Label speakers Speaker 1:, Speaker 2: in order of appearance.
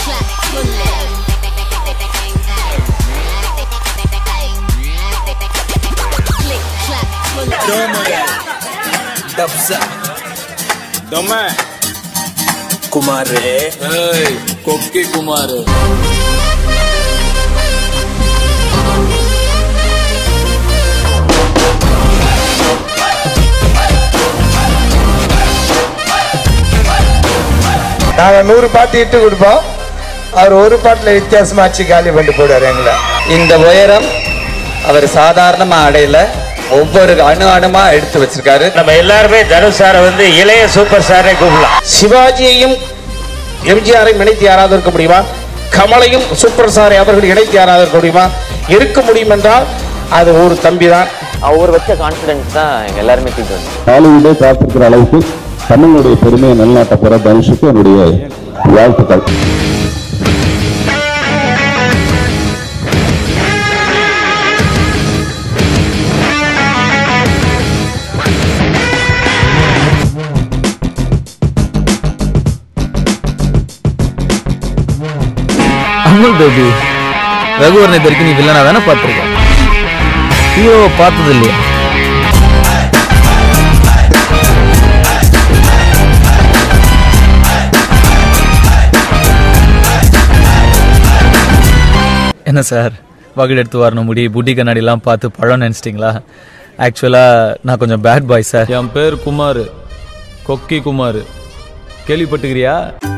Speaker 1: ದೊಮ್ಮ
Speaker 2: ಕುಮಾರೇ
Speaker 1: ಏಯ್ ಕೊಕ್ಕಿ ಕುಮಾರ್
Speaker 3: நாங்க நூறு பாட்டு இட்டு கொடுப்போம் அவர் ஒரு பாட்டுல வித்தியாசமாச்சு காலி பண்ணி போடுவார் எங்களை
Speaker 4: இந்த உயரம் அவர் சாதாரணமா அடையல ஒவ்வொரு அணு அணுமா எடுத்து வச்சிருக்காரு
Speaker 5: நம்ம எல்லாருமே தனுஷ் சாரை வந்து இளைய சூப்பர் ஸ்டாரே கூப்பிடலாம்
Speaker 6: சிவாஜியையும் எம்ஜிஆரையும் இணைத்து யாராவது இருக்க முடியுமா கமலையும் சூப்பர் ஸ்டாரை அவர்கள் இணைத்து யாராவது இருக்க முடியுமா இருக்க முடியும் என்றால் அது ஒரு தம்பி தான்
Speaker 7: அவர் வச்ச கான்ஃபிடன்ஸ் தான் எங்க எல்லாருமே தூக்கி வந்து
Speaker 8: ஹாலிவுட்டே பார்த்திருக்கிற அளவுக்கு தமிழுடைய பெருமையை நிலநாட்ட போற தனுஷுக்கு என்னுடைய வாழ்த்துக்கள்
Speaker 9: அமுல் பேபி ரகுவரனை இது வரைக்கும் நீ வில்லனா தானே பார்த்துருக்க ஹீரோவை பார்த்தது இல்லையா என்ன சார் வகுடு எடுத்து வரணும் முடி புட்டி கண்ணாடிலாம் பார்த்து பழம் நினச்சிட்டிங்களா ஆக்சுவலாக நான் கொஞ்சம் பேட் பாய் சார்
Speaker 1: என் பேர் குமார் கொக்கி குமார் கேள்விப்பட்டுக்கிறியா